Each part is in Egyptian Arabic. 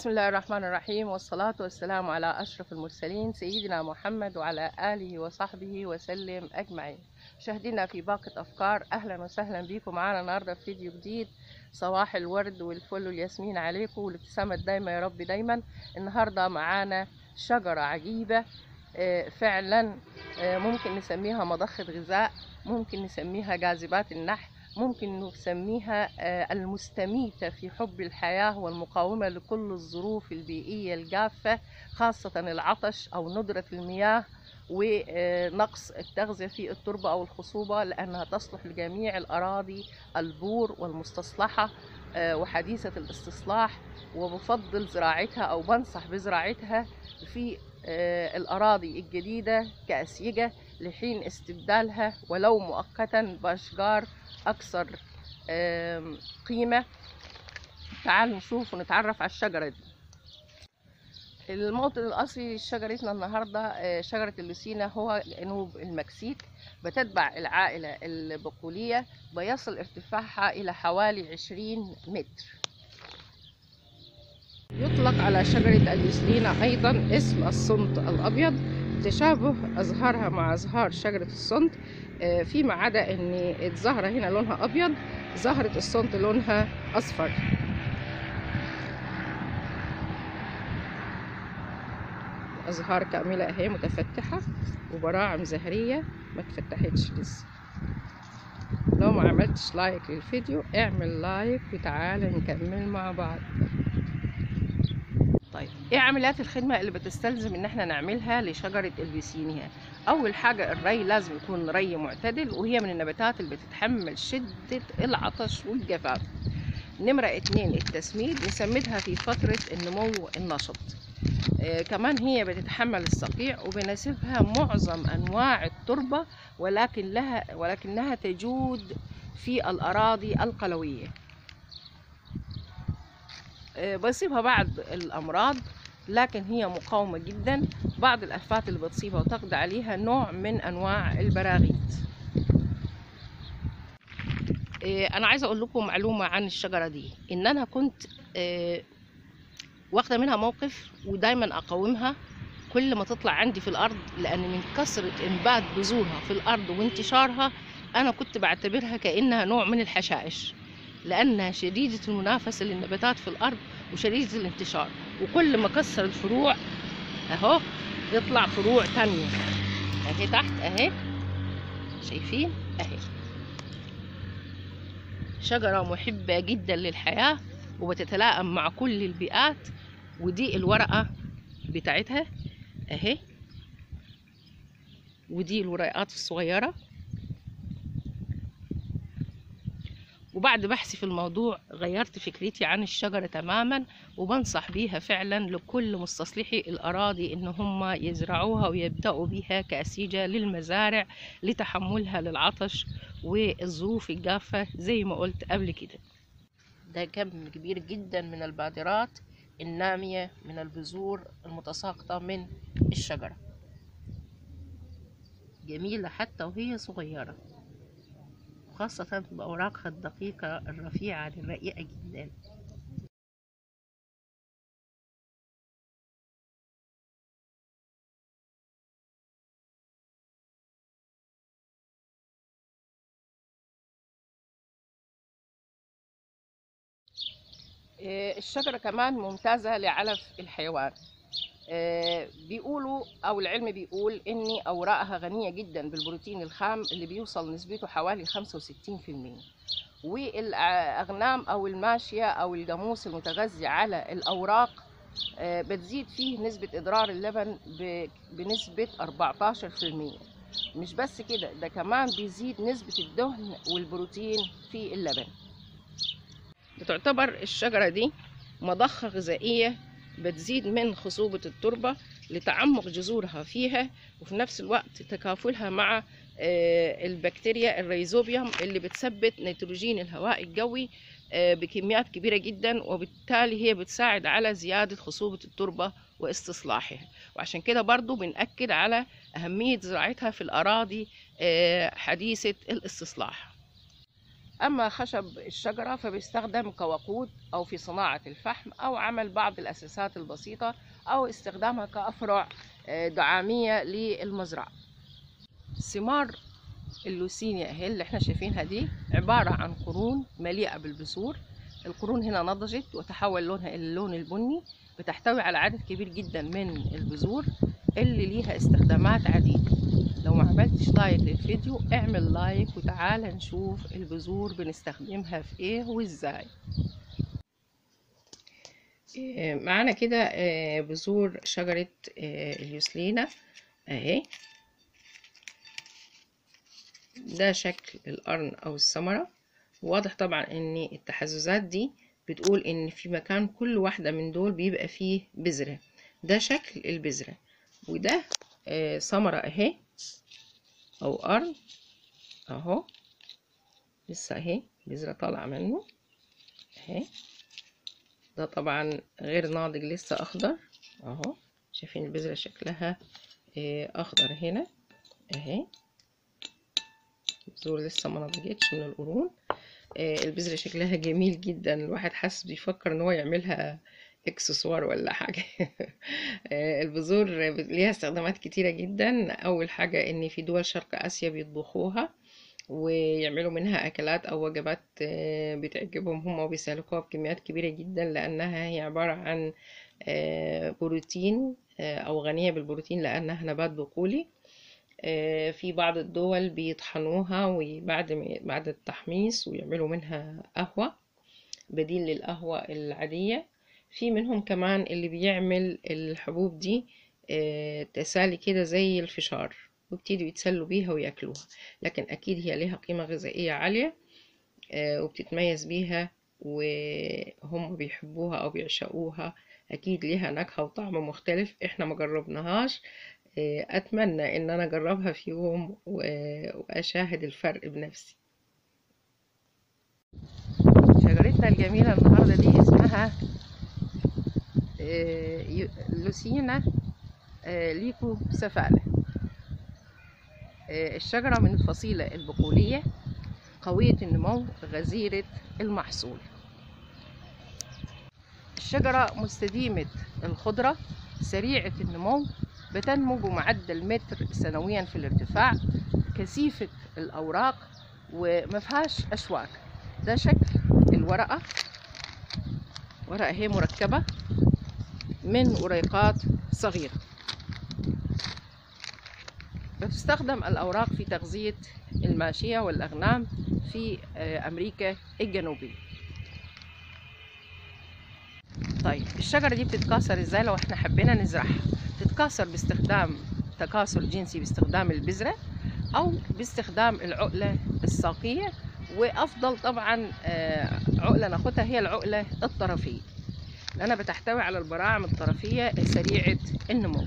بسم الله الرحمن الرحيم والصلاة والسلام على أشرف المرسلين سيدنا محمد وعلى آله وصحبه وسلم أجمعين مشاهدينا في باقة أفكار أهلا وسهلا بكم معنا النهاردة في فيديو جديد صباح الورد والفل والياسمين عليكم والابتسامة الدايمة يا رب دايما النهاردة معانا شجرة عجيبة آه، فعلا آه، ممكن نسميها مضخة غذاء ممكن نسميها جاذبات النحل ممكن نسميها آه، المستميتة في حب الحياة والمقاومة لكل الظروف البيئية الجافة خاصة العطش أو ندرة المياه ونقص التغذية في التربة أو الخصوبة لأنها تصلح لجميع الأراضي البور والمستصلحة آه، وحديثة الاستصلاح وبفضل زراعتها أو بنصح بزراعتها في آه، الأراضي الجديدة كأسيجة لحين استبدالها ولو مؤقتا بأشجار أكثر آم، قيمة تعالوا نشوف ونتعرف على الشجرة دي الموطن الأصلي لشجرتنا النهاردة آه، شجرة اللوسينا هو جنوب المكسيك بتتبع العائلة البقولية بيصل ارتفاعها إلى حوالي 20 متر يطلق على شجرة اللوسينا أيضا اسم الصمت الأبيض تشابه أزهارها مع أزهار شجرة الصمت آه، فيما عدا ان الزهرة هنا لونها ابيض زهرة الصمت لونها اصفر ازهار كاملة اهي متفتحة وبراعم زهرية ما اتفتحتش لسه لو ما عملتش لايك للفيديو اعمل لايك وتعالى نكمل مع بعض طيب ايه عمليات الخدمة اللي بتستلزم ان احنا نعملها لشجرة البيسينيا اول حاجة الري لازم يكون ري معتدل وهي من النباتات اللي بتتحمل شدة العطش والجفاف نمرة اتنين التسميد نسمدها في فترة النمو النشط آه كمان هي بتتحمل الصقيع وبناسبها معظم انواع التربة ولكن لها ولكنها تجود في الاراضي القلوية آه، بيصيبها بعض الأمراض لكن هي مقاومة جدا بعض الآفات اللي بتصيبها وتقضي عليها نوع من أنواع البراغيث آه، أنا عايزة أقول لكم معلومة عن الشجرة دي إن أنا كنت آه، واخدة منها موقف ودايما أقاومها كل ما تطلع عندي في الأرض لأن من كثرة إنبات بذورها في الأرض وانتشارها أنا كنت بعتبرها كأنها نوع من الحشائش لأنها شديدة المنافسة للنباتات في الأرض وشديدة الانتشار وكل ما كسر الفروع أهو يطلع فروع تانية أهي تحت أهي شايفين أهي شجرة محبة جدا للحياة وبتتلائم مع كل البيئات ودي الورقة بتاعتها أهي ودي الورقات الصغيرة وبعد بحثي في الموضوع غيرت فكرتي عن الشجرة تماما وبنصح بيها فعلا لكل مستصلحي الأراضي إن هم يزرعوها ويبدأوا بيها كأسيجة للمزارع لتحملها للعطش والظروف الجافة زي ما قلت قبل كده ده كم كبير جدا من البادرات النامية من البذور المتساقطة من الشجرة جميلة حتى وهي صغيرة خاصة بأوراقها الدقيقة الرفيعة الرقيقة جدا إيه، الشجرة كمان ممتازة لعلف الحيوان آه، بيقولوا او العلم بيقول ان اوراقها غنيه جدا بالبروتين الخام اللي بيوصل نسبته حوالي 65% والاغنام او الماشيه او الجاموس المتغذي على الاوراق آه، بتزيد فيه نسبه ادرار اللبن ب- بنسبه 14% مش بس كده ده كمان بيزيد نسبه الدهن والبروتين في اللبن بتعتبر الشجره دي مضخه غذائيه بتزيد من خصوبة التربة لتعمق جذورها فيها وفي نفس الوقت تكافلها مع آه، البكتيريا الريزوبيوم اللي بتثبت نيتروجين الهواء الجوي آه، بكميات كبيرة جدا وبالتالي هي بتساعد على زيادة خصوبة التربة واستصلاحها وعشان كده برضو بنأكد على أهمية زراعتها في الأراضي آه، حديثة الاستصلاح أما خشب الشجرة فبيستخدم كوقود أو في صناعة الفحم أو عمل بعض الأساسات البسيطة أو استخدامها كأفرع آه، دعامية للمزرعة ثمار اللوسينيا اهي اللي احنا شايفينها دي عبارة عن قرون مليئة بالبذور القرون هنا نضجت وتحول لونها إلى اللون البني بتحتوي على عدد كبير جدا من البذور اللي ليها استخدامات عديدة لو ما عملتش لايك للفيديو اعمل لايك وتعال نشوف البذور بنستخدمها في ايه وازاي إيه، معانا كده آه، بذور شجرة آه، اليوسلينا اهي ده شكل القرن او الثمرة واضح طبعا ان التحززات دي بتقول ان في مكان كل واحدة من دول بيبقى فيه بذرة ده شكل البذرة وده آه، ثمرة اهي او قرن اهو لسه اهي بذرة طالعة منه اهي ده طبعا غير ناضج لسه اخضر اهو شايفين البذرة شكلها آه، اخضر هنا اهي البذور لسه ما نضجتش من القرون آه، البذرة شكلها جميل جدا الواحد حاسس بيفكر ان هو يعملها اكسسوار ولا حاجة آه، البذور ليها استخدامات كتيرة جدا اول حاجة ان في دول شرق اسيا بيطبخوها ويعملوا منها اكلات او وجبات آه، بتعجبهم هم وبيسلقوها بكميات كبيرة جدا لانها هي عبارة عن آه، بروتين آه، او غنية بالبروتين لانها نبات بقولي آه، في بعض الدول بيطحنوها وبعد ما- بعد التحميص ويعملوا منها قهوة بديل للقهوة العادية في منهم كمان اللي بيعمل الحبوب دي آه، تسالي كده زي الفشار ويبتدوا يتسلوا بيها وياكلوها لكن اكيد هي ليها قيمة غذائية عالية آه، وبتتميز بيها وهم بيحبوها او بيعشقوها اكيد ليها نكهة وطعم مختلف احنا ما جربناهاش آه، اتمنى ان انا اجربها في يوم و- واشاهد الفرق بنفسي شجرتنا الجميلة النهاردة دي اسمها آه، يو- لوسينا آه، ليكو سفالة آه، الشجرة من الفصيلة البقولية قوية النمو غزيرة المحصول الشجرة مستديمة الخضرة سريعة النمو بتنمو بمعدل متر سنويا في الارتفاع كثيفة الأوراق ومفيهاش أشواك ده شكل الورقة ورقة هي مركبة من وريقات صغيرة بتستخدم الأوراق في تغذية الماشية والأغنام في آه، أمريكا الجنوبية طيب الشجرة دي بتتكاثر ازاي لو احنا حبينا نزرعها تتكاثر باستخدام تكاثر جنسي باستخدام البذرة أو باستخدام العقلة الساقية وأفضل طبعا آه، عقلة ناخدها هي العقلة الطرفية لأنها بتحتوي على البراعم الطرفية سريعة النمو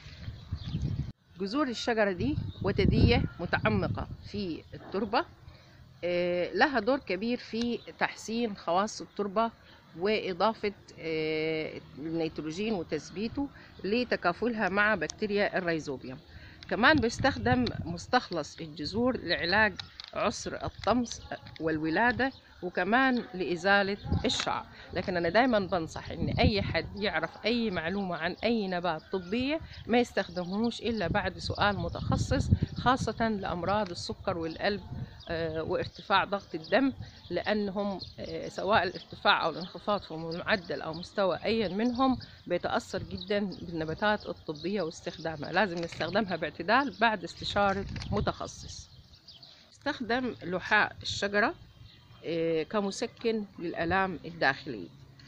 جذور الشجرة دي وتدية متعمقة في التربة آه، لها دور كبير في تحسين خواص التربة وإضافة آه، النيتروجين وتثبيته لتكافلها مع بكتيريا الريزوبيوم كمان بيستخدم مستخلص الجذور لعلاج عسر الطمس والولادة وكمان لإزالة الشعر لكن أنا دايما بنصح إن أي حد يعرف أي معلومة عن أي نبات طبية ما يستخدمهوش إلا بعد سؤال متخصص خاصة لأمراض السكر والقلب آه، وارتفاع ضغط الدم لأنهم آه، سواء الارتفاع أو الانخفاض في معدل أو مستوى أي منهم بيتأثر جدا بالنباتات الطبية واستخدامها لازم نستخدمها باعتدال بعد استشارة متخصص استخدم لحاء الشجرة آه، كمسكن للآلام الداخلية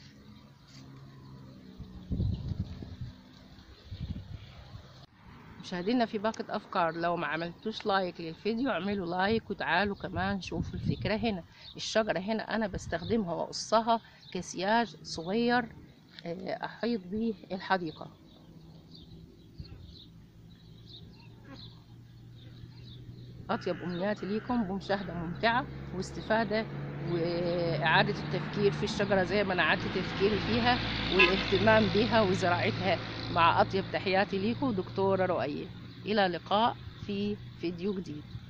مشاهدينا في باقة أفكار لو ما عملتوش لايك للفيديو اعملوا لايك وتعالوا كمان شوفوا الفكرة هنا الشجرة هنا أنا بستخدمها وأقصها كسياج صغير آه، أحيط به الحديقة أطيب أمنياتي ليكم بمشاهدة ممتعة واستفادة وإعادة التفكير في الشجرة زي ما أنا عدت تفكيري فيها والاهتمام بها وزراعتها مع أطيب تحياتي ليكم دكتورة رؤية إلى لقاء في فيديو جديد